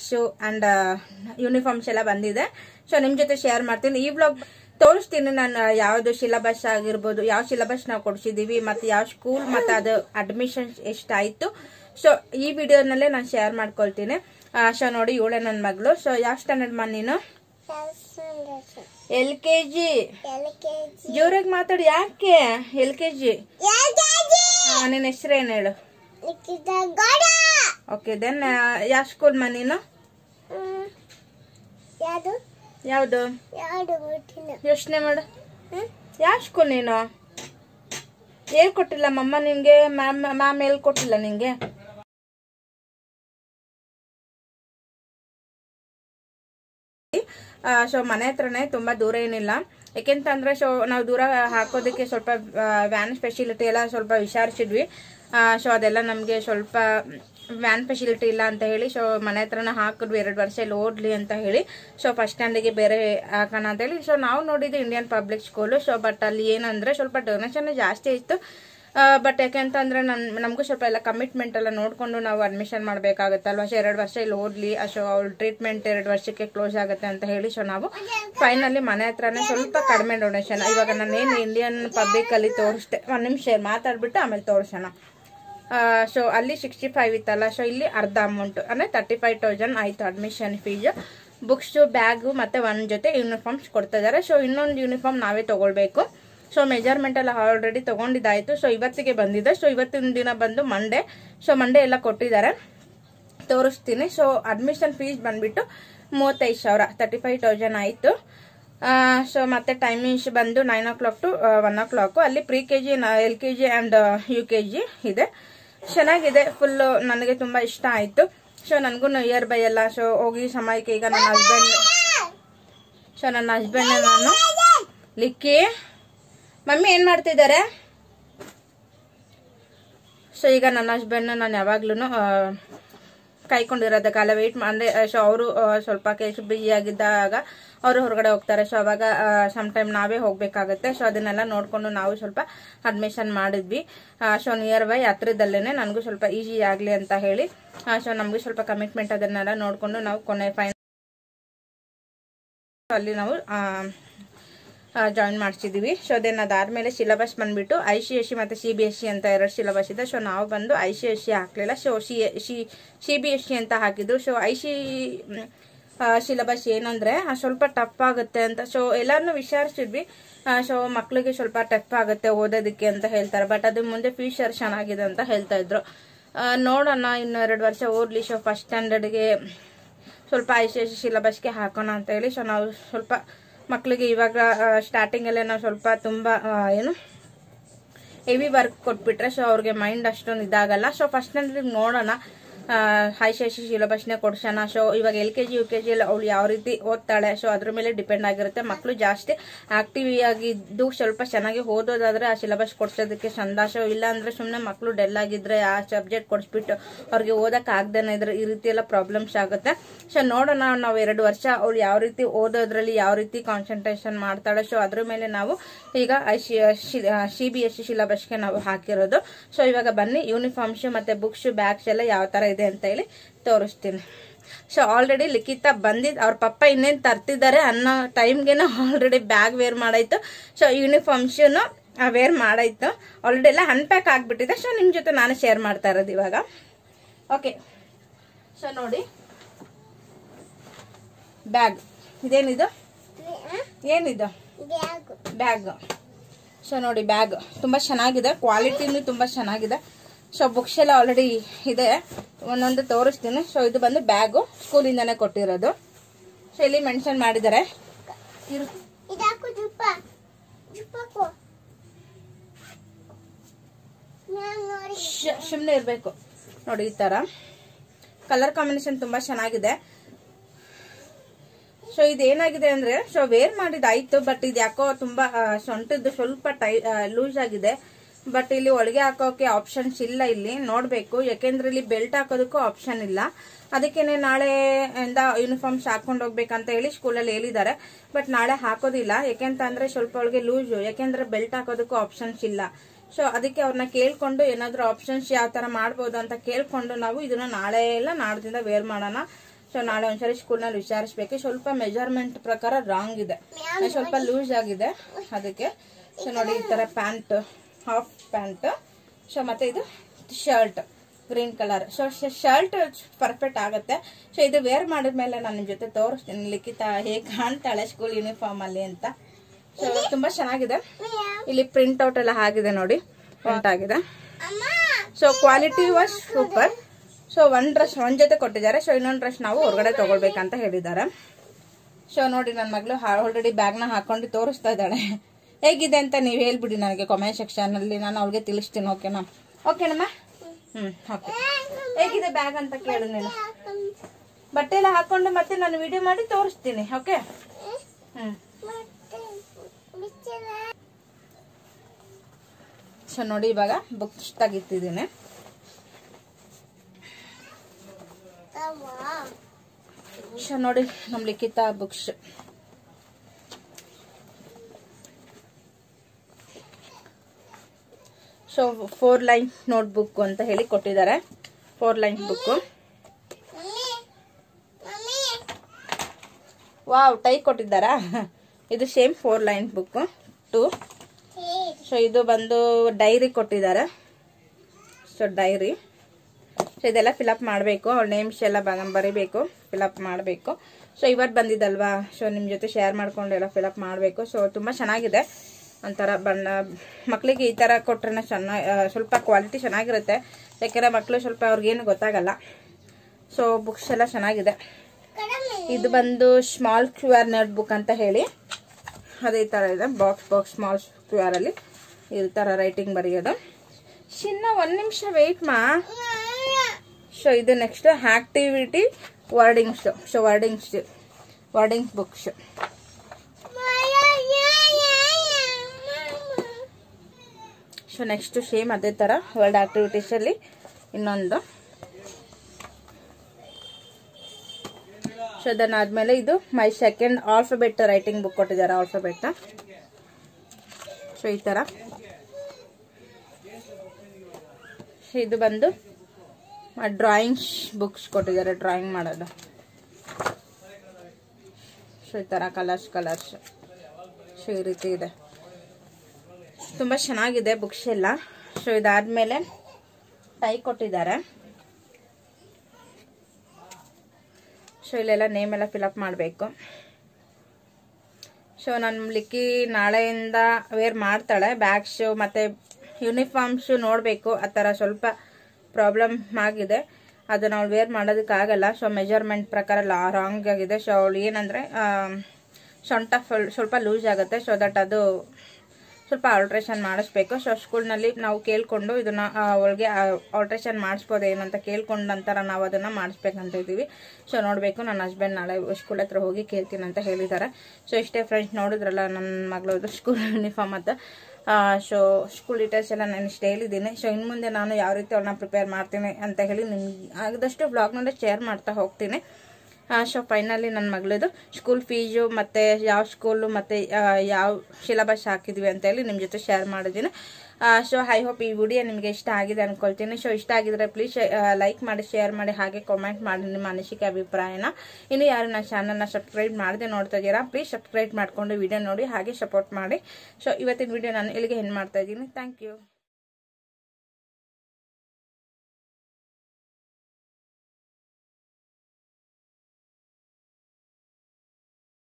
books and uniforms ಎಲ್ಲ ಬಂದಿದೆ so ನಿಮ್ ಜೊತೆ ಶೇರ್ ಮಾಡ್ತೀನಿ ಈ ವ್ಲಾಗ್ ತೋರಿಸ್ತೀನಿ ನಾನು ಯಾವ್ದು ಸಿಲೆಬಸ್ ಆಗಿರ್ಬೋದು ಯಾವ ಸಿಲೆಬಸ್ ನಾವು ಕೊಡ್ಸಿದೀವಿ ಮತ್ತೆ ಯಾವ ಸ್ಕೂಲ್ ಮತ್ತೆ ಅದು ಅಡ್ಮಿಷನ್ ಎಷ್ಟಾಯ್ತು ಸೊ ಈ ವಿಡಿಯೋನಲ್ಲೇ ನಾನು ಶೇರ್ ಮಾಡ್ಕೊಳ್ತೀನಿ ಸೊ ನೋಡಿ ಇವಳೆ ನನ್ನ ಮಗಳು ಸೊ ಯಾವ ಸ್ಟ್ಯಾಂಡರ್ಡ್ ಮಾ ನೀನು ಎಲ್ ಕೆ ಜಿ ಜೋರಾಗಿ ಮಾತಾಡಿ ಯಾಕೆ ಎಲ್ ಕೆ ಜಿ ನಿನ್ನ ಹೆಸರು ಏನ್ ಹೇಳು ಓಕೆ ದೆನ್ ಯಾವ ಸ್ಕೂಲ್ ಮಾ ನೀನು ಯಾವುದು ಯಾವ್ದು ಯಾವುದು ಗೊತ್ತಿಲ್ಲ ಯೋಚನೆ ಮಾಡು ಯಾವ ಸ್ಕೂಲ್ ನೀನು ಹೇಳ್ಕೊಟ್ಟಿಲ್ಲ ಮಮ್ಮ ನಿನ್ಗೆ ಮ್ಯಾಮ್ ಮ್ಯಾಮ್ ಹೇಳ್ಕೊಟ್ಟಿಲ್ಲ ನಿಂಗೆ ಸೊ ಮನೆ ಹತ್ರನೇ ತುಂಬಾ ದೂರ ಏನಿಲ್ಲ ಯಾಕೆಂತಂದ್ರೆ ಸೊ ನಾವು ದೂರ ಹಾಕೋದಕ್ಕೆ ಸ್ವಲ್ಪ ವ್ಯಾನ್ ಫೆಸಿಲಿಟಿ ಎಲ್ಲ ಸ್ವಲ್ಪ ವಿಚಾರಿಸಿದ್ವಿ ಸೊ ಅದೆಲ್ಲ ನಮಗೆ ಸ್ವಲ್ಪ ವ್ಯಾನ್ ಫೆಸಿಲಿಟಿ ಇಲ್ಲ ಅಂತ ಹೇಳಿ ಸೊ ಮನೆ ಹತ್ರನ ಹಾಕಿದ್ವಿ ಎರಡು ವರ್ಷ ಇಲ್ಲಿ ಓದ್ಲಿ ಅಂತ ಹೇಳಿ ಸೊ ಫಸ್ಟ್ ಸ್ಟ್ಯಾಂಡಿಗೆ ಬೇರೆ ಹಾಕೋಣ ಅಂತ ಹೇಳಿ ಸೊ ನಾವು ನೋಡಿದ್ದು Indian Public School so but ಅಲ್ಲಿ ಏನಂದ್ರೆ ಸ್ವಲ್ಪ ಡೊನೇಷನ್ ಜಾಸ್ತಿ ಇತ್ತು ಬಟ್ ಯಾಕೆಂತಂದ್ರೆ ನನ್ ನಮಗೂ ಸ್ವಲ್ಪ ಎಲ್ಲ ಕಮಿಟ್ಮೆಂಟ್ ಎಲ್ಲ ನೋಡ್ಕೊಂಡು ನಾವು ಅಡ್ಮಿಷನ್ ಮಾಡಬೇಕಾಗುತ್ತಲ್ವ ಸೊ ಎರಡು ವರ್ಷ ಇಲ್ಲಿ ಓದ್ಲಿ ಸೊ ಅವ್ಳ ಟ್ರೀಟ್ಮೆಂಟ್ ಎರಡು ವರ್ಷಕ್ಕೆ ಕ್ಲೋಸ್ ಆಗುತ್ತೆ ಅಂತ ಹೇಳಿ ಸೊ ನಾವು ಫೈನಲಿ ಮನೆ ಹತ್ರನೇ ಸ್ವಲ್ಪ ಕಡಿಮೆ ಡೊನೇಷನ್ ಇವಾಗ ನಾನೇನು ಇಂಡಿಯನ್ ಪಬ್ಲಿಕ್ ಅಲ್ಲಿ ತೋರಿಸ್ದೆ ಒಂದು ನಿಮಿಷ ಮಾತಾಡ್ಬಿಟ್ಟು ಆಮೇಲೆ ತೋರಿಸೋಣ ಸೊ ಅಲ್ಲಿ ಸಿಕ್ಸ್ಟಿ ಫೈವ್ ಇತ್ತಲ್ಲ ಸೊ ಇಲ್ಲಿ ಅರ್ಧ ಅಮೌಂಟ್ ಅಂದರೆ ತರ್ಟಿ ಫೈವ್ ತೌಸಂಡ್ ಆಯಿತು ಅಡ್ಮಿಷನ್ ಫೀಸ್ ಬುಕ್ಸು ಬ್ಯಾಗು ಮತ್ತು ಒಂದು ಜೊತೆ ಯೂನಿಫಾರ್ಮ್ಸ್ ಕೊಡ್ತಾ ಇದ್ದಾರೆ ಸೊ ಇನ್ನೊಂದು ಯೂನಿಫಾರ್ಮ್ ನಾವೇ ತೊಗೊಳ್ಬೇಕು ಸೊ ಮೆಜರ್ಮೆಂಟ್ ಎಲ್ಲ ಆಲ್ರೆಡಿ ತೊಗೊಂಡಿದ್ದಾಯಿತು ಸೊ ಇವತ್ತಿಗೆ ಬಂದಿದೆ ಸೊ ಇವತ್ತಿನ ದಿನ ಬಂದು ಮಂಡೇ ಸೊ ಮಂಡೇ ಎಲ್ಲ ಕೊಟ್ಟಿದ್ದಾರೆ ತೋರಿಸ್ತೀನಿ ಸೊ ಅಡ್ಮಿಷನ್ ಫೀಸ್ ಬಂದ್ಬಿಟ್ಟು ಮೂವತ್ತೈದು ಸಾವಿರ ತರ್ಟಿ ಫೈವ್ ತೌಸಂಡ್ ಆಯಿತು ಸೊ ಮತ್ತೆ ಟೈಮಿಂಗ್ಸ್ ಬಂದು nine o'clock to one o'clock ಅಲ್ಲಿ pre K G L K G and U K G ಇದೆ ಚೆನ್ನಾಗಿದೆ ಫುಲ್ಲು ನನಗೆ ತುಂಬ ಇಷ್ಟ ಆಯಿತು ಸೊ ನನಗೂ ಇಯರ್ ಬೈ ಎಲ್ಲ ಸೊ ಹೋಗಿ ಸಮಯಕ್ಕೆ ಈಗ ನನ್ನ ಹಸ್ಬೆಂಡ್ ಸೊ ನನ್ನ ಹಸ್ಬೆಂಡ್ ನಾನು ಲಿಕ್ಕಿ ಮಮ್ಮಿ ಏನು ಮಾಡ್ತಿದ್ದಾರೆ ಸೊ ಈಗ ನನ್ನ ಹಸ್ಬೆಂಡ್ ನಾನು ಯಾವಾಗ್ಲೂ ಕಾಯ್ಕೊಂಡಿರೋದಕ್ಕೆಲ್ಲ ವೆಯ್ಟ್ ಅಂದರೆ ಸೊ ಅವರು ಸ್ವಲ್ಪ ಕೆಲಸ ಬಿಜಿ ಆಗಿದ್ದಾಗ ಅವರು ಹೊರಗಡೆ ಹೋಗ್ತಾರೆ ಸೊ ಅವಾಗ ಸಮ್ ಟೈಮ್ ನಾವೇ ಹೋಗ್ಬೇಕಾಗುತ್ತೆ ಸೊ ಅದನ್ನೆಲ್ಲ ನೋಡ್ಕೊಂಡು ನಾವು ಸ್ವಲ್ಪ ಅಡ್ಮಿಷನ್ ಮಾಡಿದ್ವಿ ಸೊ ನಿಯರ್ ಬೈ ಹತ್ರದಲ್ಲೇ ನನಗೂ ಸ್ವಲ್ಪ ಈಸಿ ಆಗಲಿ ಅಂತ ಹೇಳಿ ಸೊ ನಮಗೂ ಸ್ವಲ್ಪ ಕಮಿಟ್ಮೆಂಟ್ ಅದನ್ನೆಲ್ಲ ನೋಡಿಕೊಂಡು ನಾವು ಕೊನೆ ಫೈನ್ ಅಲ್ಲಿ ನಾವು ಜಾಯಿನ್ ಮಾಡಿಸಿದ್ವಿ ಸೊ ದೆನ್ ಅದಾದ್ಮೇಲೆ ಸಿಲೆಬಸ್ ಬಂದ್ಬಿಟ್ಟು ಐ ಸಿ ಎಸ್ ಸಿ ಮತ್ತು ಸಿ ಬಿ ಎಸ್ ಸಿ ಅಂತ ಎರಡು ಸಿಲೆಬಸ್ ಇದೆ ಸೊ ನಾವು ಬಂದು ಐ ಸಿ ಎಸ್ ಸಿ ಹಾಕಲಿಲ್ಲ so C C C B S C ಅಂತ ಹಾಕಿದ್ದು ಸೊ ಐ ಸಿ ಸಿಲೆಬಸ್ ಏನಂದ್ರೆ ಸ್ವಲ್ಪ ಟಫ್ ಆಗುತ್ತೆ ಅಂತ ಸೊ ಎಲ್ಲರನ್ನೂ ವಿಚಾರಿಸಿದ್ವಿ ಸೊ ಮಕ್ಳಿಗೆ ಸ್ವಲ್ಪ ಟಫ್ ಆಗುತ್ತೆ ಓದೋದಕ್ಕೆ ಅಂತ ಹೇಳ್ತಾರೆ ಬಟ್ ಅದು ಮುಂದೆ ಫ್ಯೂಚರ್ ಚೆನ್ನಾಗಿದೆ ಅಂತ ಹೇಳ್ತಾ ಇದ್ರು ನೋಡೋಣ ಇನ್ನು ಎರಡು ವರ್ಷ ಓದ್ಲಿ ಸೊ ಫಸ್ಟ್ ಸ್ಟ್ಯಾಂಡರ್ಡ್ಗೆ ಸ್ವಲ್ಪ ಐ ಸಿ ಎಸ್ ಸಿ ಸಿಲೆಬಸ್ಗೆ ಹಾಕೋಣ ಅಂತ ಹೇಳಿ ಸೊ ನಾವು ಸ್ವಲ್ಪ ಮಕ್ಕಳಿಗೆ ಇವಾಗ ಸ್ಟಾರ್ಟಿಂಗಲ್ಲೇ ನಾವು ಸ್ವಲ್ಪ ತುಂಬ ಏನು ಹೆವಿ ವರ್ಕ್ ಕೊಟ್ಬಿಟ್ರೆ ಸೊ ಅವ್ರಿಗೆ ಮೈಂಡ್ ಅಷ್ಟೊಂದು ಇದಾಗಲ್ಲ ಸೊ ಫಸ್ಟ್ ಸ್ಟ್ಯಾಂಡರ್ಡ್ ನೋಡೋಣ ಹೈ ಶೇಷಿ ಸಿಲೆಬಸ್ನೇ ಕೊಡ್ಸೋಣ ಸೊ ಇವಾಗ L K G U K G ಅವಳು ಯಾವ ರೀತಿ ಓದ್ತಾಳೆ ಸೊ ಅದ್ರ ಮೇಲೆ ಡಿಪೆಂಡ್ ಆಗಿರುತ್ತೆ ಮಕ್ಕಳು ಜಾಸ್ತಿ ಆಕ್ಟಿವ್ ಆಗಿದ್ದು ಸ್ವಲ್ಪ ಚೆನ್ನಾಗಿ ಓದೋದಾದ್ರೆ ಆ ಸಿಲೆಬಸ್ ಕೊಡ್ಸೋದಕ್ಕೆ ಚಂದ ಸೊ ಇಲ್ಲ ಅಂದ್ರೆ ಸುಮ್ಮನೆ ಮಕ್ಕಳು ಡೆಲ್ ಆಗಿದ್ರೆ ಆ ಸಬ್ಜೆಕ್ಟ್ ಕೊಡಿಸ್ಬಿಟ್ಟು ಅವ್ರಿಗೆ ಓದಕ್ಕೆ ಆಗ್ದೇನೆ ಇದ್ರೆ ಈ ರೀತಿ ಎಲ್ಲ ಪ್ರಾಬ್ಲಮ್ಸ್ ಆಗುತ್ತೆ ಸೊ ನೋಡೋಣ ನಾವು ಎರಡು ವರ್ಷ ಅವಳು ಯಾವ ರೀತಿ ಓದೋದ್ರಲ್ಲಿ ಯಾವ ರೀತಿ ಕಾನ್ಸಂಟ್ರೇಷನ್ ಮಾಡ್ತಾಳೆ ಸೊ ಅದ್ರ ಮೇಲೆ ನಾವು ಈಗ ಸಿ ಬಿ ಎಸ್ ಸಿ ಸಿಲೆಬಸ್ಗೆ ನಾವು ಹಾಕಿರೋದು ಸೊ ಇವಾಗ ಬನ್ನಿ ಯೂನಿಫಾರ್ಮ್ಸ್ ಮತ್ತೆ ಬುಕ್ಸ್ ಬ್ಯಾಗ್ಸ್ ಎಲ್ಲ ಯಾವ ತರ ಇದೆ ಅಂತ ಹೇಳಿ ತೋರಿಸ್ತೀನಿ ಸೊ ಆಲ್ರೆಡಿ ಲಿಖಿತ ಬಂದಿದ್ ಅವ್ರ ಪಪ್ಪ ಇನ್ನೇನು ತರ್ತಿದ್ದಾರೆ ಅನ್ನೋ ಟೈಮ್ಗೆನ ಆಲ್ರೆಡಿ ಬ್ಯಾಗ್ ವೇರ್ ಮಾಡಾಯ್ತು ಸೊ ಯೂನಿಫಾರ್ಮ್ಸ್ನು ವೇರ್ ಮಾಡಾಯ್ತು ಆಲ್ರೆಡಿ ಎಲ್ಲ ಅನ್ಪ್ಯಾಕ್ ಆಗ್ಬಿಟ್ಟಿದೆ ಸೊ ನಿಮ್ ಜೊತೆ ನಾನು ಶೇರ್ ಮಾಡ್ತಾ ಇರೋದು ಇವಾಗ ಓಕೆ ಸೊ ನೋಡಿ ಬ್ಯಾಗ್ ಇದೇನಿದು ಏನಿದು ಬ್ಯಾಗು ಬ್ಯಾಗ್ ಸೊ ನೋಡಿ ಬ್ಯಾಗ್ ತುಂಬಾ ಚೆನ್ನಾಗಿದೆ ಕ್ವಾಲಿಟಿನೂ ತುಂಬಾ ಚೆನ್ನಾಗಿದೆ ಸೊ ಬುಕ್ಸ್ ಎಲ್ಲ ಆಲ್ರೆಡಿ ಇದೆ ಒಂದೊಂದು ತೋರಿಸ್ತೀನಿ ಸೊ ಇದು ಬಂದು ಬ್ಯಾಗು ಸ್ಕೂಲಿಂದಾನೆ ಕೊಟ್ಟಿರೋದು ಸೊ ಇಲ್ಲಿ ಮೆನ್ಷನ್ ಮಾಡಿದ್ದಾರೆ ಇರು ಇದಾಕು ಜುಪ್ಪ ಜುಪ್ಪಕು ನಾನು ನೋಡಿ ಸುಮ್ಮನೆ ಇರಬೇಕು ನೋಡಿ ಈ ತರ ಕಲರ್ ಕಾಂಬಿನೇಷನ್ ತುಂಬಾ ಚೆನ್ನಾಗಿದೆ ಸೊ ಇದೇನಾಗಿದೆ ಅಂದ್ರೆ ಸೊ ವೇರ್ ಮಾಡಿದಾಯ್ತು ಬಟ್ ಇದು ಯಾಕೋ ತುಂಬಾ ಆ, ಸೊಂಟದ್ದು ಸ್ವಲ್ಪ ಟೈ ಲೂಸ್ ಆಗಿದೆ ಬಟ್ ಇಲ್ಲಿ ಒಳಗೆ ಹಾಕೋಕೆ ಆಪ್ಷನ್ಸ್ ಇಲ್ಲ ಇಲ್ಲಿ ನೋಡ್ಬೇಕು ಯಾಕೆಂದ್ರೆ ಇಲ್ಲಿ ಬೆಲ್ಟ್ ಹಾಕೋದಕ್ಕೂ ಆಪ್ಷನ್ ಇಲ್ಲ ಅದಕ್ಕೇನೆ ನಾಳೆ ಇಂದ ಯೂನಿಫಾರ್ಮ್ಸ್ ಹಾಕೊಂಡು ಹೋಗ್ಬೇಕಂತ ಹೇಳಿ ಸ್ಕೂಲಲ್ಲಿ ಹೇಳಿದ್ದಾರೆ ಬಟ್ ನಾಳೆ ಹಾಕೋದಿಲ್ಲ ಯಾಕೆಂತ ಅಂದ್ರೆ ಸ್ವಲ್ಪ ಒಳಗೆ ಲೂಸ್ ಯಾಕೆಂದ್ರೆ ಬೆಲ್ಟ್ ಹಾಕೋದಕ್ಕೂ ಆಪ್ಷನ್ಸ್ ಇಲ್ಲ ಸೊ ಅದಕ್ಕೆ ಅವ್ರನ್ನ ಕೇಳ್ಕೊಂಡು ಏನಾದ್ರೂ ಆಪ್ಷನ್ಸ್ ಯಾವ ತರ ಮಾಡ್ಬೋದು ಅಂತ ಕೇಳ್ಕೊಂಡು ನಾವು ಇದನ್ನ ನಾಳೆ ಎಲ್ಲ ನಾಡ್ದಿಂದ ವೇರ್ ಮಾಡೋಣ ಸೊ ನಾಳೆ ಒಂದ್ಸರಿ ಸ್ಕೂಲ್ನಲ್ಲಿ ವಿಚಾರಿಸ್ಬೇಕು ಸ್ವಲ್ಪ ಮೆಜರ್ಮೆಂಟ್ ಪ್ರಕಾರ ರಾಂಗ್ ಇದೆ ಸ್ವಲ್ಪ ಲೂಸ್ ಆಗಿದೆ ಅದಕ್ಕೆ ಸೊ ನೋಡಿ ಈ ಥರ ಪ್ಯಾಂಟ್ ಹಾಫ್ ಪ್ಯಾಂಟ್ ಸೊ ಮತ್ತೆ ಇದು shirt green colour so shirt perfect ಆಗುತ್ತೆ ಸೊ ಇದು ವೇರ್ ಮಾಡಿದ್ಮೇಲೆ ನಾನು ನಿಮ್ಮ ಜೊತೆ ತೋರಿಸ್ತೀನಿ ಲಿಖಿತ ಹೇಗೆ ಕಾಣ್ತಾಳೆ ಸ್ಕೂಲ್ ಯೂನಿಫಾರ್ಮ್ ಅಲ್ಲಿ ಅಂತ ಸೊ ತುಂಬಾ ಚೆನ್ನಾಗಿದೆ ಇಲ್ಲಿ ಪ್ರಿಂಟ್ ಔಟ್ ಎಲ್ಲ ಆಗಿದೆ ನೋಡಿ ಪ್ರಿಂಟ್ ಆಗಿದೆ ಅಮ್ಮ so quality was super so ಒಂದ್ ಡ್ರೆಸ್ ಒಂದ್ ಜೊತೆ ಕೊಟ್ಟಿದ್ದಾರೆ ಸೊ ಇನ್ನೊಂದು ಡ್ರೆಸ್ ನಾವು ಹೊರಗಡೆ ತಗೊಳ್ಬೇಕಂತ ಹೇಳಿದ್ದಾರೆ ಸೊ ನೋಡಿ ನನ್ನ ಮಗಳು ಆಲ್ರೆಡಿ ಬ್ಯಾಗ್ನ ಹಾಕೊಂಡು ತೋರಿಸ್ತಾ ಇದ್ದಾಳೆ ಹೇಗಿದೆ ಅಂತ ನೀವು ಹೇಳ್ಬಿಡಿ ನನಗೆ ಕಾಮೆಂಟ್ ಸೆಕ್ಷನ್ ಅಲ್ಲಿ ನಾನು ಅವ್ಳಿಗೆ ತಿಳಿಸ್ತೀನಿ ಓಕೆನಾ ಓಕೆನಮ್ಮ ಹ್ಮ್ ಓಕೆ ಹೇಗಿದೆ ಬ್ಯಾಗ್ ಅಂತ ಕೇಳು ನೀನು ಬಟ್ಟೆ ಎಲ್ಲ ಹಾಕೊಂಡು ಮತ್ತೆ ನಾನು ವಿಡಿಯೋ ಮಾಡಿ ತೋರಿಸ್ತೀನಿ ಓಕೆ ಹ್ಮ್ ಮತ್ತೆ ಬಿಚ್ಚಲ ಸೊ ನೋಡಿ ಇವಾಗ ಬುಕ್ಸ್ ತೆಗಿತಿದ್ದೀನಿ ತಮ್ಮ ಸೊ ನೋಡಿ ನಮ್ Likhita books so four line notebook ಅಂತ ಹೇಳಿ ಕೊಟ್ಟಿದ್ದಾರೆ four line book mummy mummy wow tie ಕೊಟ್ಟಿದ್ದಾರಾ ಇದು same four line book to hey so ಇದು ಬಂದು ಡೈರಿ ಕೊಟ್ಟಿದ್ದಾರೆ ಸೊ ಡೈರಿ ಸೊ ಇದೆಲ್ಲ ಫಿಲಪ್ ಮಾಡಬೇಕು ಅವ್ಳ ನೇಮ್ಸ್ ಎಲ್ಲ ಬ- ಬರಿಬೇಕು ಫಿಲಪ್ ಮಾಡಬೇಕು ಸೊ ಇವತ್ತು ಬಂದಿದ್ದಲ್ವಾ ಸೊ ನಿಮ್ಮ ಜೊತೆ ಶೇರ್ ಮಾಡ್ಕೊಂಡು ಎಲ್ಲ ಫಿಲಪ್ ಮಾಡಬೇಕು ಸೊ ತುಂಬ ಚೆನ್ನಾಗಿದೆ ಒಂಥರ ಬಣ್ಣ ಮಕ್ಕಳಿಗೆ ಈ ಥರ ಕೊಟ್ರೆ ಚೆನ್ನಾಗಿ ಸ್ವಲ್ಪ ಕ್ವಾಲಿಟಿ ಚೆನ್ನಾಗಿರುತ್ತೆ ಯಾಕೆಂದರೆ ಮಕ್ಕಳು ಸ್ವಲ್ಪ ಅವ್ರಿಗೇನು ಗೊತ್ತಾಗಲ್ಲ ಸೊ ಬುಕ್ಸ್ ಎಲ್ಲ ಚೆನ್ನಾಗಿದೆ ಕಡಮೆ ಇದು ಬಂದು small Q R notebook ಅಂತ ಹೇಳಿ ಅದೇ ಥರ ಇದೆ box box small Q R ಅಲ್ಲಿ ಈ ಥರ ರೈಟಿಂಗ್ ಬರೆಯೋದು ಚಿನ್ನ ಒಂದು ನಿಮಿಷ ವೆಯ್ಟ್ ಮಾ ಸೊ ಇದು next activity wordings so wordings wordings books so next same ಅದೇ ಥರ ವರ್ಲ್ಡ್ ಆಕ್ಟಿವಿಟೀಸಲ್ಲಿ ಇನ್ನೊಂದು ಸೊ ಅದನ್ನಾದ್ಮೇಲೆ ಇದು my second alphabet writing book ಕೊಟ್ಟಿದ್ದಾರೆ ಆಲ್ಫಾಬೆಟ್ ಸೊ ಈ ಥರ ಸೊ ಇದು ಬಂದು ಡ್ರಾಯಿಂಗ್ಸ್ ಬುಕ್ಸ್ ಕೊಟ್ಟಿದ್ದಾರೆ ಡ್ರಾಯಿಂಗ್ ಮಾಡೋದು ಸೊ ಈ ಥರ ಕಲರ್ಸ್ ಕಲರ್ಸ್ ಸೊ ಈ ರೀತಿ ಇದೆ ತುಂಬ ಚೆನ್ನಾಗಿದೆ ಬುಕ್ಸ್ ಎಲ್ಲ ಸೊ ಇದಾದ್ಮೇಲೆ ಟೈ ಕೊಟ್ಟಿದ್ದಾರೆ ಸೊ ಇಲ್ಲೆಲ್ಲ ನೇಮ್ ಎಲ್ಲ ಫಿಲಪ್ ಮಾಡಬೇಕು ಸೊ ನನ್ನ ಲಿಕ್ಕಿ ನಾಳೆಯಿಂದ ವೇರ್ ಮಾಡ್ತಾಳೆ ಬ್ಯಾಗ್ಸು ಮತ್ತು ಯೂನಿಫಾರ್ಮ್ಸು ನೋಡಬೇಕು ಆ ಥರ ಸ್ವಲ್ಪ ಪ್ರಾಬ್ಲಮ್ ಆಗಿದೆ ಅದನ್ನ ಅವಳು ವೇರ್ ಮಾಡೋದಕ್ಕಾಗಲ್ಲ ಸೊ ಮೆಜರ್ಮೆಂಟ್ ಪ್ರಕಾರ ಲಾ ರಾಂಗ್ ಆಗಿದೆ ಸೊ ಅವಳು ಏನಂದರೆ ಸೊಂಟ ಫುಲ್ ಸ್ವಲ್ಪ ಲೂಸ್ ಆಗುತ್ತೆ ಸೊ ದಟ್ ಅದು ಸ್ವಲ್ಪ ಆಲ್ಟ್ರೇಷನ್ ಮಾಡಿಸ್ಬೇಕು ಸೊ ಸ್ಕೂಲ್ನಲ್ಲಿ ನಾವು ಕೇಳ್ಕೊಂಡು ಇದನ್ನ ಆ, ಅವಳಿಗೆ ಆಲ್ಟ್ರೇಷನ್ ಮಾಡಿಸ್ಬೋದು ಏನಂತ ಕೇಳ್ಕೊಂಡ ನಂತರ ನಾವು ಅದನ್ನ ಮಾಡಿಸ್ಬೇಕಂತ ಇದ್ದೀವಿ ಸೊ ನೋಡಬೇಕು ನನ್ನ ಹಸ್ಬೆಂಡ್ ನಾಳೆ ಸ್ಕೂಲ್ ಹತ್ರ ಹೋಗಿ ಕೇಳ್ತೀನಿ ಅಂತ ಹೇಳಿದ್ದಾರೆ ಸೊ ಇಷ್ಟೇ ಫ್ರೆಂಡ್ಸ್ ನೋಡಿದ್ರಲ್ಲ ನನ್ನ ಮಗಳದು ಸ್ಕೂಲ್ ಯೂನಿಫಾರ್ಮ್ ಅಂತ ಸೊ ಸ್ಕೂಲ್ ಡೀಟೇಲ್ಸ್ ಎಲ್ಲ ನಾನು ಇಷ್ಟು ಹೇಳಿದ್ದೀನಿ ಸೊ ಇನ್ನು ಮುಂದೆ ನಾನು ಯಾವ ರೀತಿ ಅವ್ಳನ್ನ ಪ್ರಿಪೇರ್ ಮಾಡ್ತೀನಿ ಅಂತ ಹೇಳಿ ನಿಮ್ಗೆ ಆದಷ್ಟು ಬ್ಲಾಗ್ನಲ್ಲೇ ಶೇರ್ ಮಾಡ್ತಾ ಹೋಗ್ತೀನಿ ಸೊ ಫೈನಲಿ ನನ್ನ ಮಗಳದು ಸ್ಕೂಲ್ ಫೀಸು ಮತ್ತು ಯಾವ ಸ್ಕೂಲು ಮತ್ತು ಯಾವ ಸಿಲೆಬಸ್ ಹಾಕಿದ್ವಿ ಅಂತ ಹೇಳಿ ನಿಮ್ಮ ಜೊತೆ ಶೇರ್ ಮಾಡಿದ್ದೀನಿ ಸೊ ಐ ಹೋಪ್ ಈ ವಿಡಿಯೋ ನಿಮಗೆ ಇಷ್ಟ ಆಗಿದೆ ಅನ್ಕೊಳ್ತೀನಿ ಸೊ ಇಷ್ಟ ಆಗಿದ್ರೆ ಪ್ಲೀಸ್ ಲೈಕ್ ಮಾಡಿ ಶೇರ್ ಮಾಡಿ ಹಾಗೆ ಕಾಮೆಂಟ್ ಮಾಡಿ ನಿಮ್ಮ ಅನಿಸಿಕೆ ಅಭಿಪ್ರಾಯನ ಇನ್ನು ಯಾರು ನನ್ನ ಚಾನಲ್ನ ಸಬ್ಸ್ಕ್ರೈಬ್ ಮಾಡದೆ ನೋಡ್ತಾ ಇದ್ದೀರಾ ಪ್ಲೀಸ್ ಸಬ್ಸ್ಕ್ರೈಬ್ ಮಾಡಿಕೊಂಡು ವಿಡಿಯೋ ನೋಡಿ ಹಾಗೆ ಸಪೋರ್ಟ್ ಮಾಡಿ ಸೊ ಇವತ್ತಿನ ವಿಡಿಯೋ ನಾನು ಇಲ್ಲಿಗೆ ಹೆಣ್ಣು ಮಾಡ್ತಾ ಇದ್ದೀನಿ ಥ್ಯಾಂಕ್ ಯು